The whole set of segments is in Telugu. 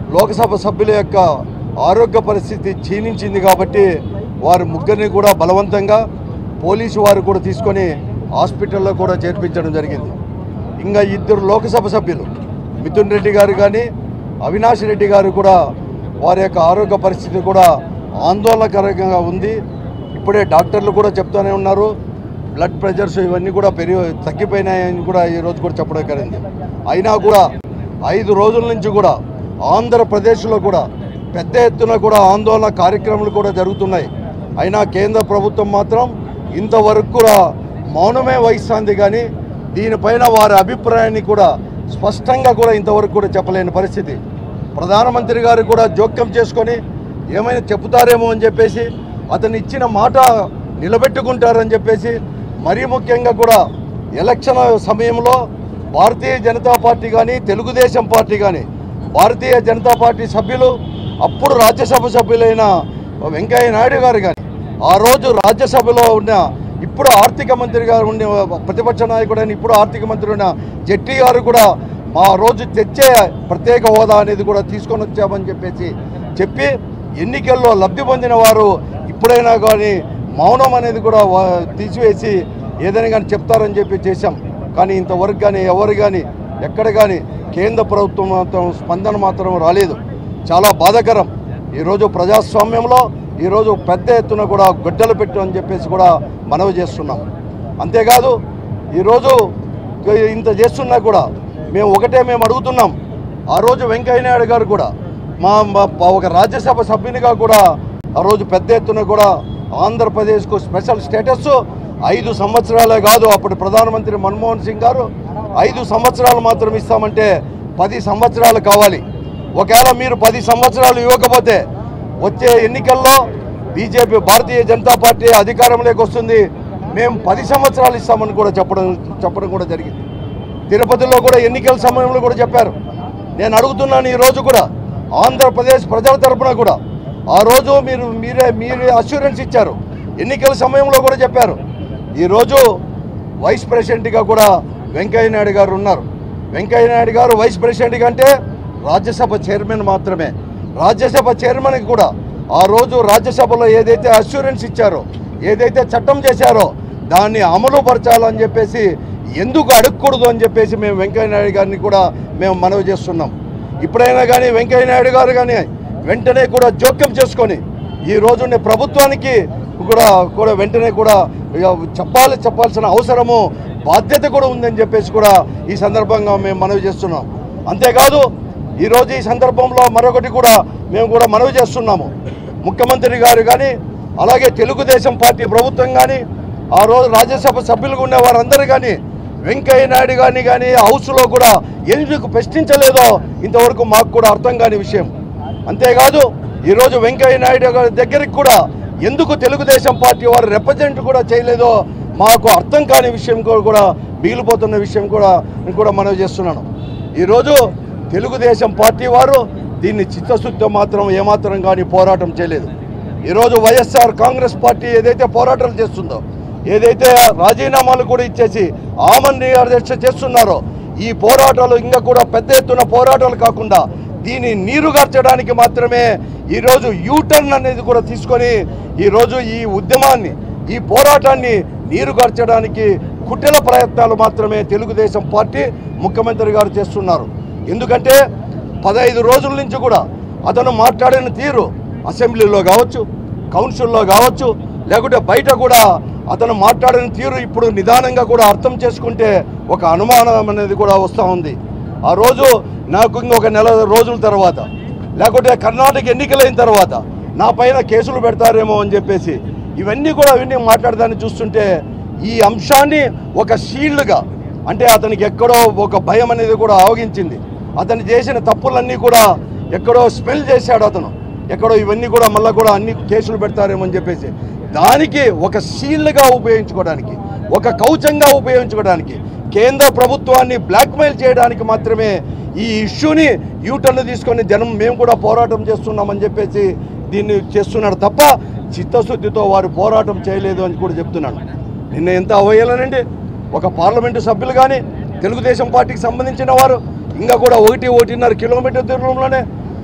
లోకసభ సభ్యుల యొక్క ఆరోగ్య పరిస్థితి క్షీణించింది కాబట్టి వారు ముగ్గురిని కూడా బలవంతంగా పోలీసు వారు కూడా తీసుకొని హాస్పిటల్లో కూడా చేర్పించడం జరిగింది ఇంకా ఇద్దరు లోకసభ సభ్యులు మిథున్ రెడ్డి గారు కానీ అవినాష్ రెడ్డి గారు కూడా వారి యొక్క ఆరోగ్య పరిస్థితి కూడా ఆందోళనకరంగా ఉంది ఇప్పుడే డాక్టర్లు కూడా చెప్తూనే ఉన్నారు బ్లడ్ ప్రెషర్స్ ఇవన్నీ కూడా పెరిగి తగ్గిపోయినాయని కూడా ఈ రోజు కూడా చెప్పడం జరిగింది అయినా కూడా ఐదు రోజుల నుంచి కూడా ఆంధ్రప్రదేశ్లో కూడా పెద్ద ఎత్తున కూడా ఆందోళన కార్యక్రమాలు కూడా జరుగుతున్నాయి అయినా కేంద్ర ప్రభుత్వం మాత్రం ఇంతవరకు కూడా మౌనమే వహిస్తుంది కానీ దీనిపైన వారి అభిప్రాయాన్ని కూడా స్పష్టంగా కూడా ఇంతవరకు కూడా చెప్పలేని పరిస్థితి ప్రధానమంత్రి గారు కూడా జోక్యం చేసుకొని ఏమైనా చెబుతారేమో అని చెప్పేసి అతను ఇచ్చిన మాట నిలబెట్టుకుంటారని చెప్పేసి మరీ ముఖ్యంగా కూడా ఎలక్షన్ సమయంలో భారతీయ జనతా పార్టీ కానీ తెలుగుదేశం పార్టీ కానీ భారతీయ జనతా పార్టీ సభ్యులు అప్పుడు రాజ్యసభ సభ్యులైన వెంకయ్య నాయుడు గారు కానీ ఆ రోజు రాజ్యసభలో ఉన్న ఇప్పుడు ఆర్థిక మంత్రి గారు ఉండే ప్రతిపక్ష నాయకుడైన ఇప్పుడు ఆర్థిక మంత్రి ఉన్న జెట్టి గారు కూడా మా రోజు తెచ్చే ప్రత్యేక హోదా అనేది కూడా తీసుకొని వచ్చామని చెప్పేసి చెప్పి ఎన్నికల్లో లబ్ధి పొందిన వారు ఇప్పుడైనా కానీ మౌనం అనేది కూడా వా- తీసివేసి ఏదైనా కానీ చెప్తారని చెప్పి చేశాం కానీ ఇంతవరకు కానీ ఎవరు కానీ ఎక్కడ కానీ కేంద్ర ప్రభుత్వం మాత్రం స్పందన మాత్రం రాలేదు చాలా బాధాకరం ఈరోజు ప్రజాస్వామ్యంలో ఈరోజు పెద్ద ఎత్తున కూడా గొడ్డలు పెట్టు అని చెప్పేసి కూడా మనవి చేస్తున్నాం అంతేకాదు ఈరోజు ఇంత చేస్తున్నా కూడా మేము ఒకటే మేము అడుగుతున్నాం ఆ రోజు వెంకయ్య నాయుడు గారు కూడా మా మా- ఒక రాజ్యసభ సభ్యునిగా కూడా ఆ రోజు పెద్ద ఎత్తున కూడా ఆంధ్రప్రదేశ్కు స్పెషల్ స్టేటస్ ఐదు సంవత్సరాలే కాదు అప్పుడు ప్రధానమంత్రి మన్మోహన్ సింగ్ గారు ఐదు సంవత్సరాలు మాత్రం ఇస్తామంటే పది సంవత్సరాలు కావాలి ఒకవేళ మీరు పది సంవత్సరాలు ఇవ్వకపోతే వచ్చే ఎన్నికల్లో బీజేపీ భారతీయ జనతా పార్టీ అధికారంలోకి వస్తుంది మేము పది సంవత్సరాలు ఇస్తామని కూడా చెప్పడం చెప్పడం కూడా జరిగింది తిరుపతిలో కూడా ఎన్నికల సమయంలో కూడా చెప్పారు నేను అడుగుతున్నాను ఈ రోజు కూడా ఆంధ్రప్రదేశ్ ప్రజల తరపున కూడా ఆ రోజు మీరు మీరే మీరే అష్యూరెన్స్ ఇచ్చారు ఎన్నికల సమయంలో కూడా చెప్పారు ఈరోజు వైస్ ప్రెసిడెంట్గా కూడా వెంకయ్య నాయుడు గారు ఉన్నారు వెంకయ్య నాయుడు గారు వైస్ ప్రెసిడెంట్ అంటే రాజ్యసభ చైర్మన్ మాత్రమే రాజ్యసభ చైర్మన్కి కూడా ఆ రోజు రాజ్యసభలో ఏదైతే అష్యూరెన్స్ ఇచ్చారో ఏదైతే చట్టం చేశారో దాన్ని అమలు పరచాలని చెప్పేసి ఎందుకు అడగకూడదు అని చెప్పేసి మేము వెంకయ్య నాయుడు గారిని కూడా మేము మనవి చేస్తున్నాం ఇప్పుడైనా కానీ వెంకయ్య నాయుడు గారు కానీ వెంటనే కూడా జోక్యం చేసుకొని ఈ రోజు ఉండే ప్రభుత్వానికి కూడా కూడా వెంటనే కూడా ఇక చెప్పాలి చెప్పాల్సిన అవసరము బాధ్యత కూడా ఉందని చెప్పేసి కూడా ఈ సందర్భంగా మేము మనవి చేస్తున్నాం అంతేకాదు ఈరోజు ఈ సందర్భంలో మరొకటి కూడా మేము కూడా మనవి చేస్తున్నాము ముఖ్యమంత్రి గారు కానీ అలాగే తెలుగుదేశం పార్టీ ప్రభుత్వం కానీ ఆ రోజు రాజ్యసభ సభ్యులుగా ఉన్న వారందరూ కానీ వెంకయ్య నాయుడు గారిని కానీ హౌస్లో కూడా ఎందుకు ప్రశ్నించలేదో ఇంతవరకు మాకు కూడా అర్థం కాని విషయం అంతేకాదు ఈరోజు వెంకయ్య నాయుడు గారి దగ్గరికి కూడా ఎందుకు తెలుగుదేశం పార్టీ వారు రిప్రజెంట్ కూడా చేయలేదో మాకు అర్థం కాని విషయం కూడా- కూడా మిగిలిపోతున్న విషయం కూడా నేను కూడా మనవి చేస్తున్నాను ఈరోజు తెలుగుదేశం పార్టీ వారు దీన్ని చిత్తశుద్ధి మాత్రం ఏమాత్రం కానీ పోరాటం చేయలేదు ఈరోజు వైఎస్ఆర్ కాంగ్రెస్ పార్టీ ఏదైతే పోరాటాలు చేస్తుందో ఏదైతే రాజీనామాలు కూడా ఇచ్చేసి ఆమన్ నిరాదీక్ష చేస్తున్నారో ఈ పోరాటాలు ఇంకా కూడా పెద్ద ఎత్తున పోరాటాలు కాకుండా దీన్ని నీరుగార్చడానికి మాత్రమే ఈరోజు యూటర్న్ అనేది కూడా తీసుకొని ఈరోజు ఈ ఉద్యమాన్ని ఈ పోరాటాన్ని నీరుగార్చడానికి కుట్టెల ప్రయత్నాలు మాత్రమే తెలుగుదేశం పార్టీ ముఖ్యమంత్రి గారు చేస్తున్నారు ఎందుకంటే పదహైదు రోజుల నుంచి కూడా అతను మాట్లాడిన తీరు అసెంబ్లీలో కావచ్చు కౌన్సిల్లో కావచ్చు లేకుంటే బయట కూడా అతను మాట్లాడిన తీరు ఇప్పుడు నిదానంగా కూడా అర్థం చేసుకుంటే ఒక అనుమానం అనేది కూడా వస్తూ ఉంది ఆ రోజు నాకు ఇంకొక నెల రోజుల తర్వాత లేకుంటే కర్ణాటక ఎన్నికలైన తర్వాత నా పైన కేసులు పెడతారేమో అని చెప్పేసి ఇవన్నీ కూడా అవన్నీ మాట్లాడదాన్ని చూస్తుంటే ఈ అంశాన్ని ఒక షీల్డ్గా అంటే అతనికి ఎక్కడో ఒక భయం అనేది కూడా ఆవగించింది అతను చేసిన తప్పులన్నీ కూడా ఎక్కడో స్మెల్ చేశాడు అతను ఎక్కడో ఇవన్నీ కూడా మళ్ళీ కూడా అన్ని కేసులు పెడతారేమో అని చెప్పేసి దానికి ఒక షీల్డ్గా ఉపయోగించుకోవడానికి ఒక కౌచంగా ఉపయోగించుకోవడానికి కేంద్ర ప్రభుత్వాన్ని బ్లాక్మెయిల్ చేయడానికి మాత్రమే ఈ ఇష్యూని యూటర్న్ తీసుకొని జనం మేము కూడా పోరాటం చేస్తున్నామని చెప్పేసి దీన్ని చేస్తున్నాడు తప్ప చిత్తశుద్ధితో వారు పోరాటం చేయలేదు అని కూడా చెప్తున్నాను నిన్న ఎంత అవయ్యాలనండి ఒక పార్లమెంటు సభ్యులు కానీ తెలుగుదేశం పార్టీకి సంబంధించిన వారు ఇంకా కూడా ఒకటి ఒకటిన్నర కిలోమీటర్ దూరంలోనే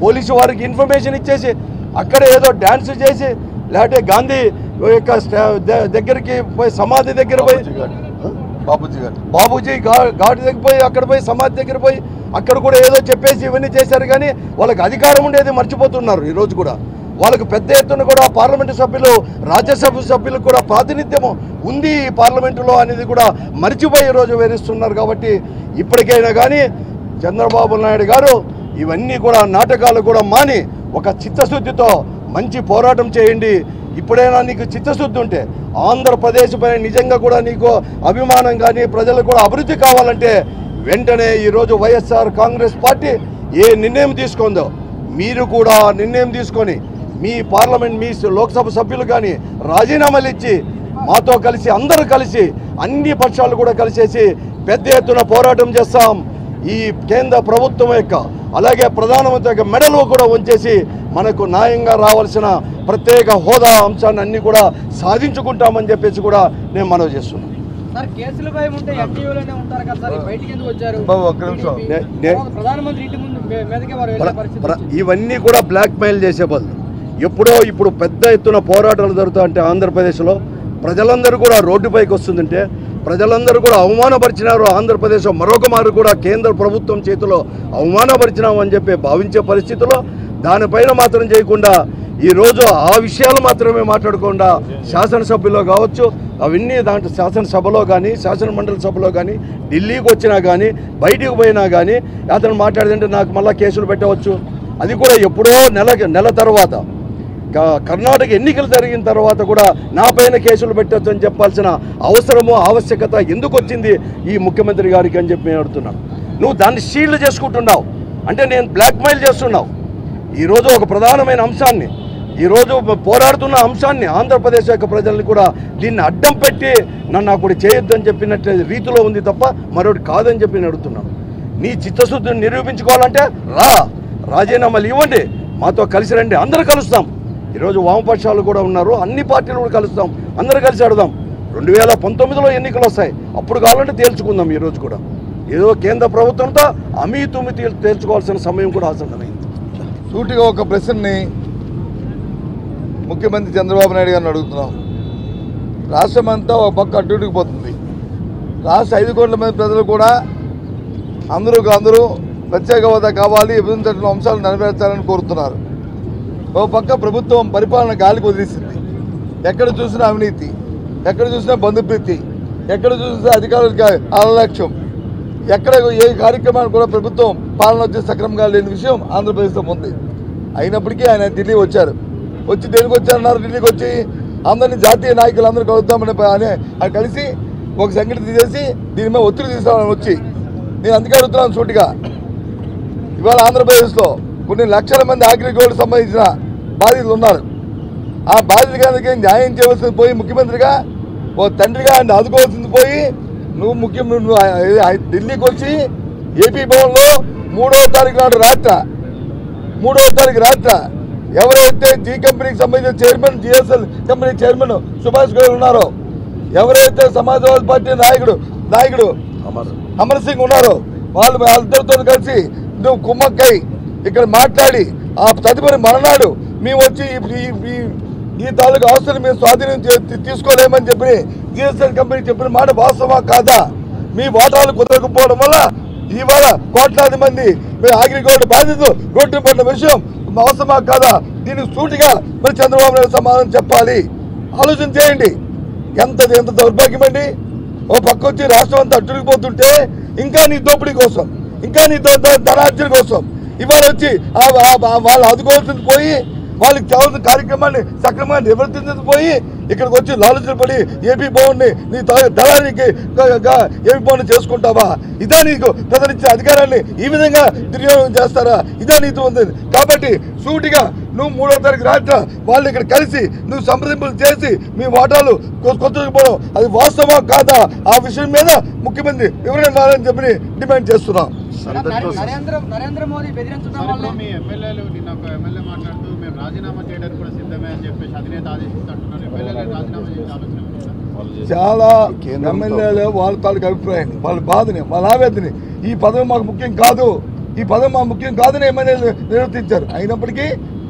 పోలీసు వారికి ఇన్ఫర్మేషన్ ఇచ్చేసి అక్కడ ఏదో డ్యాన్స్ చేసి లేకపోతే గాంధీ యొక్క స్టా- ద- దగ్గరికి పోయి సమాధి దగ్గర పోయి బాబుజీ గారు బాబూజీ ఘా- ఘాట్ దగ్గర పోయి అక్కడ పోయి సమాధి దగ్గర పోయి అక్కడ కూడా ఏదో చెప్పేసి ఇవన్నీ చేశారు కానీ వాళ్ళకి అధికారం ఉండేది మర్చిపోతున్నారు ఈ రోజు కూడా వాళ్ళకు పెద్ద ఎత్తున కూడా పార్లమెంటు సభ్యులు రాజ్యసభ సభ్యులకు కూడా ప్రాతినిధ్యం ఉంది ఈ పార్లమెంటులో అనేది కూడా మర్చిపోయి ఈ రోజు వేధిస్తున్నారు కాబట్టి ఇప్పటికైనా కానీ చంద్రబాబు నాయుడు గారు ఇవన్నీ కూడా నాటకాలు కూడా మాని ఒక చిత్తశుద్ధితో మంచి పోరాటం చేయండి ఇప్పుడైనా నీకు చిత్తశుద్ధి ఉంటే ఆంధ్రప్రదేశ్ పైన నిజంగా కూడా నీకు అభిమానం కానీ ప్రజలకు కూడా అభివృద్ధి కావాలంటే వెంటనే ఈరోజు వైఎస్ఆర్ కాంగ్రెస్ పార్టీ ఏ నిర్ణయం తీసుకుందో మీరు కూడా నిర్ణయం తీసుకొని మీ పార్లమెంట్ మీ లోక్సభ సభ్యులు కానీ రాజీనామాలు ఇచ్చి మాతో కలిసి అందరూ కలిసి అన్ని పక్షాలు కూడా కలిసేసి పెద్ద ఎత్తున పోరాటం చేస్తాం ఈ కేంద్ర ప్రభుత్వం యొక్క అలాగే ప్రధానమంత్రి యొక్క మెడలు కూడా ఉంచేసి మనకు న్యాయంగా రావాల్సిన ప్రత్యేక హోదా అంశాన్ని అన్ని కూడా సాధించుకుంటామని చెప్పేసి కూడా నేను మనవి చేస్తున్నాను సార్ కేసుల భయం ఉంటే ఎన్టీయూలోనే ఉంటారు కదా సార్ బయటికి ఎందుకు వచ్చారు బాబు, ఒక్క నిమిషం. TDP. నే- నే- ప్రధానమంత్రి ఇంటి ముందు మీ- మీదకే వారు వెళ్ళే ప్ర- పరిస్థితి ప్ర- వచ్చింది. ఇవన్నీ కూడా బ్లాక్ మెయిల్ చేసే బదులు ఎప్పుడో ఇప్పుడు పెద్ద ఎత్తున పోరాటాలు జరుగుతాయంటే ఆంధ్రప్రదేశ్లో ప్రజలందరూ కూడా రోడ్డుపైకి వస్తుందంటే ప్రజలందరూ కూడా అవమానపరిచినారు ఆంధ్రప్రదేశ్ మరొక మారు కూడా కేంద్ర ప్రభుత్వం చేతిలో అవమానపరిచినాం అని చెప్పి భావించే పరిస్థితిలో దానిపైన మాత్రం చేయకుండా ఈరోజు ఆ విషయాలు మాత్రమే మాట్లాడకుండా శాసనసభ్యులో కావచ్చు అవన్నీ దాంట్లో శాసనసభలో కానీ శాసన మండలి సభలో కానీ ఢిల్లీకి వచ్చినా కానీ బయటికి పోయినా కానీ అతను మాట్లాడితే నాకు మళ్ళీ కేసులు పెట్టవచ్చు అది కూడా ఎప్పుడో నెల నెల తర్వాత క- కర్ణాటక ఎన్నికలు జరిగిన తర్వాత కూడా నా పైన కేసులు పెట్టచ్చు అని చెప్పాల్సిన అవసరము ఆవశ్యకత ఎందుకు వచ్చింది ఈ ముఖ్యమంత్రి గారికి అని చెప్పి నేను అడుగుతున్నాను నువ్వు దాన్ని షీల్డ్ చేసుకుంటున్నావు అంటే నేను బ్లాక్మెయిల్ చేస్తున్నావు ఈరోజు ఒక ప్రధానమైన అంశాన్ని ఈరోజు పోరాడుతున్న అంశాన్ని ఆంధ్రప్రదేశ్ యొక్క ప్రజల్ని కూడా దీన్ని అడ్డం పెట్టి నన్ను అప్పుడు చేయొద్దని చెప్పినట్టు రీతిలో ఉంది తప్ప మరొకటి కాదని చెప్పి నేను అడుగుతున్నాను నీ చిత్తశుద్ధిని నిరూపించుకోవాలంటే రా రాజీనామాలు ఇవ్వండి మాతో కలిసి రండి అందరూ కలుస్తాం ఈరోజు వామపక్షాలు కూడా ఉన్నారు అన్ని పార్టీలు కూడా కలుస్తాం అందరూ కలిసి ఆడదాం రెండు వేల పంతొమ్మిదిలో ఎన్నికలు వస్తాయి అప్పుడు కావాలంటే తేల్చుకుందాం ఈరోజు కూడా ఏదో కేంద్ర ప్రభుత్వంతో అమీ తుమ్మి తేల్- తేల్చుకోవాల్సిన సమయం కూడా ఆసన్నమైంది సూటిగా ఒక ప్రశ్నని ముఖ్యమంత్రి చంద్రబాబు నాయుడు గారిని అడుగుతున్నాం రాష్ట్రం అంతా ఒక పక్క అడ్డుడికి పోతుంది రాష్ట్ర ఐదు కోట్ల మంది ప్రజలు కూడా అందరూ అందరూ ప్రత్యేక హోదా కావాలి విభజన చట్టంలో అంశాలు నెరవేర్చాలని కోరుతున్నారు ఒక పక్క ప్రభుత్వం పరిపాలన గాలికి వదిలేసింది ఎక్కడ చూసినా అవినీతి ఎక్కడ చూసినా బంధుప్రీతి ఎక్కడ చూసినా అధికారులకి అలలక్ష్యం ఎక్కడ ఏ కార్యక్రమాన్ని కూడా ప్రభుత్వం పాలన వచ్చి సక్రమంగా లేని విషయం ఆంధ్రప్రదేశ్లో ఉంది అయినప్పటికీ ఆయన ఢిల్లీ వచ్చారు వచ్చి దేనికి వచ్చారన్నారు ఢిల్లీకి వచ్చి అందరినీ జాతీయ నాయకులందరూ కలుద్దామని అని ఆయన కలిసి ఒక సంఘటన చేసి దీని మీద ఒత్తిడి తీసుకోవాలని వచ్చి నేను అందుకే అడుగుతున్నాను సూటిగా ఇవాళ ఆంధ్రప్రదేశ్లో కొన్ని లక్షల మంది అగ్రిగోల్డ్ సంబంధించిన బాధితులు ఉన్నారు ఆ బాధితుల గారికి న్యాయం చేయవలసింది పోయి ముఖ్యమంత్రిగా ఓ తండ్రిగా ఆయన ఆదుకోవాల్సింది పోయి నువ్వు ముఖ్యం నువ్వు ఆ- ఆ- ఢిల్లీకి వచ్చి ఏపీ భవన్లో మూడవ తారీఖు నాడు రాత్ర మూడవ తారీఖు రాత్ర ఎవరైతే జీ కంపెనీకి సంబంధించిన chairman GSL company chairman Subhash garu ఉన్నారో ఎవరైతే సమాజ్వాదీ పార్టీ నాయకుడు నాయకుడు అమర్ అమర్ సింగ్ ఉన్నారు వాళ్ళు వాళ్ళిద్దరితో కలిసి నువ్వు కుమ్మక్కై ఇక్కడ మాట్లాడి ఆ తదుపరి మరణాడు మేము వచ్చి ఈ- ఈ- ఈ- ఈ తాలూకు ఆస్తులు మేము స్వాధీనం చే- తీసుకోలేమని చెప్పి జిఎస్ఎల్ కంపెనీ చెప్పిన మాట వాస్తవా కాదా మీ ఓటాలు కుదరకపోవడం వల్ల ఇవాళ కోట్లాది మంది మీ అగ్రిగోల్డ్ బాధితులు రోడ్డు పడిన విషయం అవసరమా కాదా దీనికి సూటిగా మరి చంద్రబాబు నాయుడు సమాధానం చెప్పాలి ఆలోచన చేయండి ఎంత ఎంత దౌర్భాగ్యం అండి ఓ పక్క వచ్చి రాష్ట్రం అంతా అట్టుడికిపోతుంటే ఇంకా నీ దోపిడీ కోసం ఇంకా నీ ద- ద- ధనార్జన కోసం ఇవాళ వచ్చి ఆ- ఆ- ఆ- వాళ్ళు ఆదుకోవాల్సింది పోయి వాళ్ళకి కావాల్సిన కార్యక్రమాన్ని సక్రమంగా నిర్వర్తించదు పోయి ఇక్కడికి వచ్చి లాలచన పడి ఏపీ భవన్ని నీ త- దళానికి గ- గ- ఏపీ భవన్ చేసుకుంటావా ఇదా నీకు ప్రజలిచ్చే అధికారాన్ని ఈ విధంగా దుర్యోగం చేస్తారా ఇదా నీతో ఉంది కాబట్టి సూటిగా నువ్వు మూడో తారీఖు రాత్ర వాళ్ళు ఇక్కడ కలిసి నువ్వు సంప్రదింపులు చేసి మీ వాటాలు కొత్తపోవడం అది వాస్తవా కాదా ఆ విషయం మీద ముఖ్యమంత్రి వివరణ ఇవ్వాలని చెప్పి డిమాండ్ చేస్తున్నాం సందర్తో నరేంద్ర నరేంద్ర మోదీ బెదిరించడం సార్ వల్లే ఇప్పుడు మీ ఎమ్మెల్యేలు నిన్న ఒక ఎమ్మెల్యే మాట్లాడుతూ మేము రాజీనామా చేయడానికి కూడా సిద్ధమే అని చెప్పేసి అధినేత ఆదేశిస్తున్నారు ఎమ్మెల్యేలు రాజీనామా చేసే ఆలోచన ఉందా? చాలా కేంద్రంతో- ఎమ్మెల్యేలు వాళ్ళ తాలూకు అభిప్రాయం వాళ్ళ బాధని వాళ్ళ ఆవేదనని ఈ పదవి మాకు ముఖ్యం కాదు ఈ పదం మా ముఖ్యం కాదని ఎమ్మెల్యేలు నిర్వర్తించారు అయినప్పటికీ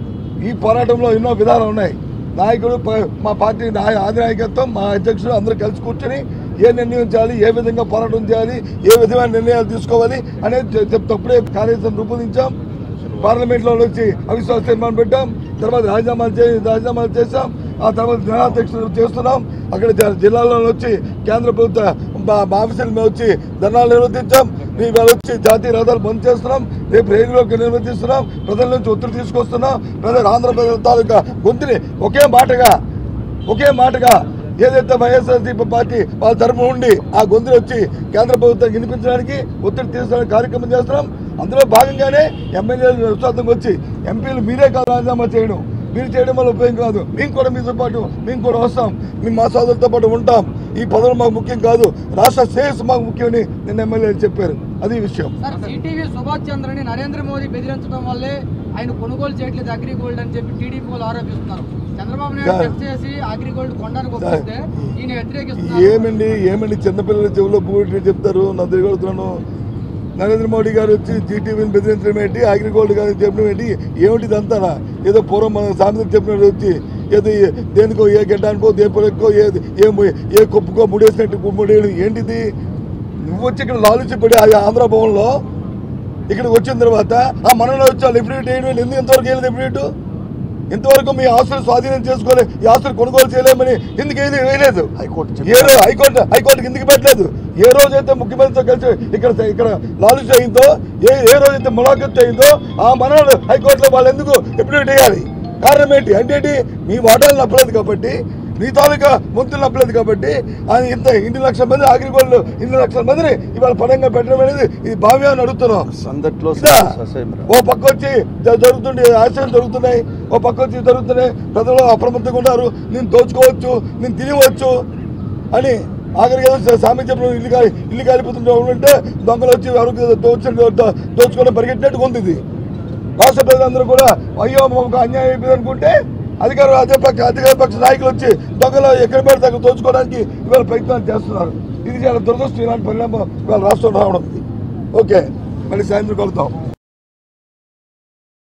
ఈ పోరాటంలో ఎన్నో విధాలు ఉన్నాయి నాయకుడు ప- మా పార్టీ నాయ ఆది నాయకత్వం మా అధ్యక్షుడు అందరూ కలిసి కూర్చొని ఏ నిర్ణయం చేయాలి ఏ విధంగా పోరాటం చేయాలి ఏ విధమైన నిర్ణయాలు తీసుకోవాలి అనేది చె- చెప్తప్పుడే కార్యాచరణ రూపొందించాం పార్లమెంట్లో వచ్చి అవిశ్వాస తీర్మానం పెట్టాం తర్వాత రాజీనామాలు చే రాజీనామాలు చేశాం ఆ తర్వాత ధనాధ్యక్షులు చేస్తున్నాం అక్కడ జ- జిల్లాలో వచ్చి కేంద్ర ప్రభుత్వ మా- మా ఆఫీసుల మీద వచ్చి ధర్నాలు నిర్వర్తించాం ఇవాళ వచ్చి జాతీయ రహదారులు బంద్ చేస్తున్నాం రేపు రైలులోకి నిర్వర్తిస్తున్నాం ప్రజల నుంచి ఒత్తిడి తీసుకొస్తున్నాం ప్రజలు ఆంధ్ర ప్రజల తాలూకా గొంతుని ఒకే మాటగా ఒకే మాటగా ఏదైతే వైఎస్ఆర్సీపీ పార్టీ వాళ్ళ తరఫు ఉండి ఆ గొంతులు వచ్చి కేంద్ర ప్రభుత్వం వినిపించడానికి ఒత్తిడి తీసుకోవడానికి కార్యక్రమం చేస్తున్నాం అందులో భాగంగానే ఎమ్మెల్యేలు విశ్వాసంగా వచ్చి ఎంపీలు మీరే కాదు రాజీనామా చేయడం మీరు చేయడం వల్ల ఉపయోగం కాదు మేము కూడా మీతో పాటు మేము కూడా వస్తాం మేము మా సోదరులతో పాటు ఉంటాం ఈ పదవులు మాకు ముఖ్యం కాదు రాష్ట్ర శ్రేయస్సు మాకు ముఖ్యమని నిన్న ఎమ్మెల్యేలు చెప్పారు అది విషయం సార్ సిటీవీ సుభాష్ చంద్రని నరేంద్ర మోదీ బెదిరించడం వల్లే ఆయన కొనుగోలు చేయట్లేదు అగ్రి గోల్డ్ అని చెప్పి టీడీపీ వాళ్ళు ఆరోపిస్తున్నారు చంద్రబాబు నాయుడు సార్. టెస్ట్ చేసి అగ్రి గోల్డ్ కొనడానికి సార్. ఒప్పిస్తే ఈయన వ్యతిరేకిస్తున్నారు ఏమండి ఏమండి చిన్నపిల్లల చెవులో పువ్వు చెప్తారు నా తిరగడుతున్నాను నరేంద్ర మోడీ గారు వచ్చి జీటీవీని బెదిరించడం ఏంటి అగ్రిగోల్డ్ గారు చెప్పడం ఏంటి ఏమిటి ఇదంతా ఏదో పూర్వం మన సామెత చెప్పినట్టు వచ్చి ఏదో ఏ- దేనికో ఏ గడ్డానికో ఏ పొలక్కో ఏ ఏ ము- ఏ కొప్పుకో ముడేసినట్టు ముడేయడం ఏంటిది నువ్వు వచ్చి ఇక్కడ లాలుచిపడి ఆ ఆంధ్ర భవన్లో ఇక్కడికి వచ్చిన తర్వాత ఆ మనలో వచ్చి లిఫ్ట్ వేయడం ఎందుకు ఎంతవరకు వేయలేదు లిఫ్ట్ ఇంతవరకు మీ ఆస్తులు స్వాధీనం చేసుకోలే ఈ ఆస్తులు కొనుగోలు చేయలేమని ఎందుకు ఏది వేయలేదు హైకోర్టు ఏ రోజు హైకోర్టు హైకోర్టుకి ఎందుకు పెట్టలేదు ఏ రోజైతే ముఖ్యమంత్రితో కలిసి ఇక్కడ ఇక్కడ లాలుచ్ అయిందో ఏ ఏ రోజైతే ములాఖత్ అయిందో ఆ మనోడు హైకోర్టులో వాళ్ళు ఎందుకు ఎప్పుడు వేయాలి కారణం ఏంటి అంటే ఏంటి మీ వాటాలు నప్పలేదు కాబట్టి మీ తాలూకా మంత్రులు నప్పలేదు కాబట్టి ఆయన ఇంత ఇన్ని లక్షల మంది అగ్రిగోల్డ్ ఇన్ని లక్షల మందిని ఇవాళ పడంగా పెట్టడం అనేది ఇది భావ్యాన్ని అడుగుతున్నాం సందట్లో ఇదా? ససేమిరా. ఓ పక్క వచ్చి జ- జరుగుతుండే ఆశ్చర్యం జరుగుతున్నాయి ఓ పక్క వచ్చి జరుగుతున్నాయి ప్రజలు అప్రమత్తంగా ఉన్నారు నేను దోచుకోవచ్చు నేను తినవచ్చు అని ఆఖరికి ఏదో సామి చెప్పిన ఇల్లు కాలి ఇల్లు కాలిపోతుంటే ఉంటే దొంగలు వచ్చి ఎవరికి దోచు దోచుకోవడం పరిగెట్టినట్టుగా ఉంది ఇది రాష్ట్ర ప్రజలందరూ కూడా అయ్యో మాకు అన్యాయం అయిపోయింది అనుకుంటే అధికారులు అదే పక్ష అధికార పక్ష నాయకులు వచ్చి దొంగలు ఎక్కడ పెడితే అక్కడ దోచుకోవడానికి ఇవాళ ప్రయత్నాలు చేస్తున్నారు ఇది చాలా దురదృష్టం ఇలాంటి పరిణామం ఇవాళ రాష్ట్రంలో రావడం ఓకే మళ్ళీ సాయంత్రం కలుద్దాం